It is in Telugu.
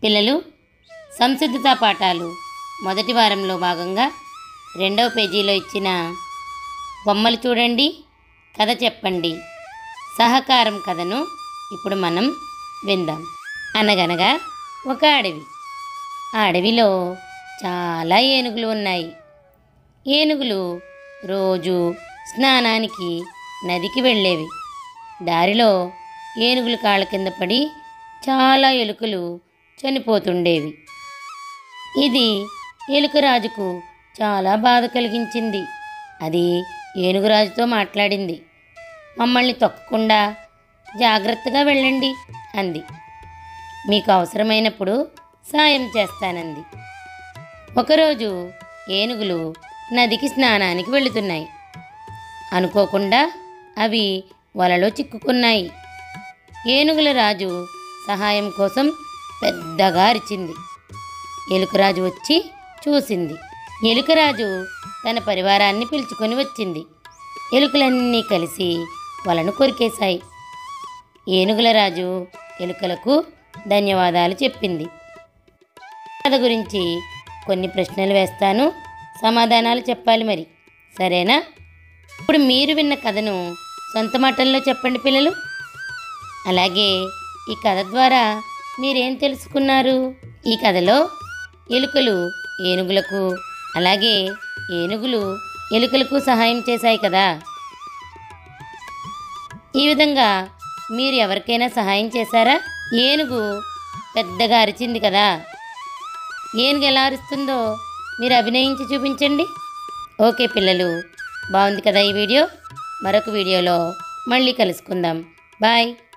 పిల్లలు సంసిద్ధతా పాఠాలు మొదటి వారంలో భాగంగా రెండవ పేజీలో ఇచ్చిన బొమ్మలు చూడండి కథ చెప్పండి సహకారం కథను ఇప్పుడు మనం విందాం అనగనగా ఒక అడవి ఆ అడవిలో చాలా ఏనుగులు ఉన్నాయి ఏనుగులు రోజు స్నానానికి నదికి వెళ్ళేవి దారిలో ఏనుగులు కాళ్ళ కింద పడి చాలా ఎలుకలు చనిపోతుండేవి ఇది ఎలుకరాజుకు చాలా బాధ కలిగించింది అది ఏనుగురాజుతో మాట్లాడింది మమ్మల్ని తొక్కకుండా జాగ్రత్తగా వెళ్ళండి అంది మీకు అవసరమైనప్పుడు సాయం చేస్తానంది ఒకరోజు ఏనుగులు నదికి స్నానానికి వెళుతున్నాయి అనుకోకుండా అవి వలలో చిక్కుకున్నాయి ఏనుగుల రాజు సహాయం కోసం పెద్దగా అరిచింది ఎలుకరాజు వచ్చి చూసింది ఎలుకరాజు తన పరివారాన్ని పిలుచుకొని వచ్చింది ఎలుకలన్నీ కలిసి వలను కొరికేశాయి ఏనుగుల రాజు ఎలుకలకు ధన్యవాదాలు చెప్పింది కథ గురించి కొన్ని ప్రశ్నలు వేస్తాను సమాధానాలు చెప్పాలి మరి సరేనా ఇప్పుడు మీరు విన్న కథను సొంత మాటల్లో చెప్పండి పిల్లలు అలాగే ఈ కథ ద్వారా మీరేం తెలుసుకున్నారు ఈ కథలో ఎలుకలు ఏనుగులకు అలాగే ఏనుగులు ఎలుకలకు సహాయం చేశాయి కదా ఈ విధంగా మీరు ఎవరికైనా సహాయం చేశారా ఏనుగు పెద్దగా అరిచింది కదా ఏనుగు ఎలా అరుస్తుందో మీరు అభినయించి చూపించండి ఓకే పిల్లలు బాగుంది కదా ఈ వీడియో మరొక వీడియోలో మళ్ళీ కలుసుకుందాం బాయ్